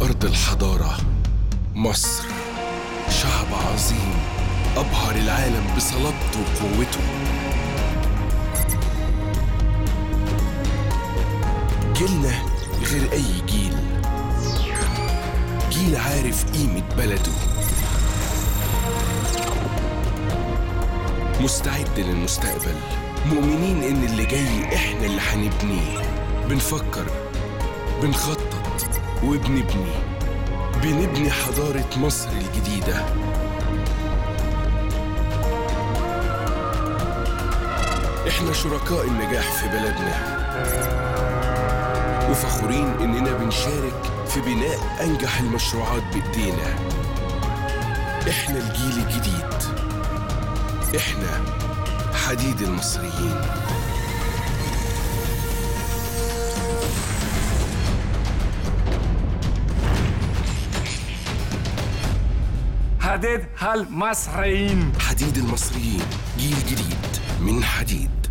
أرض الحضارة مصر شعب عظيم أبهر العالم بصلابته وقوته جيلنا غير أي جيل جيل عارف قيمة بلده مستعد للمستقبل مؤمنين إن اللي جاي إحنا اللي هنبنيه بنفكر بنخطط وبنبني بنبني حضارة مصر الجديدة إحنا شركاء النجاح في بلدنا وفخورين إننا بنشارك في بناء أنجح المشروعات بإيدينا إحنا الجيل الجديد إحنا حديد المصريين حديد هالمصريين حديد المصريين جيل جديد من حديد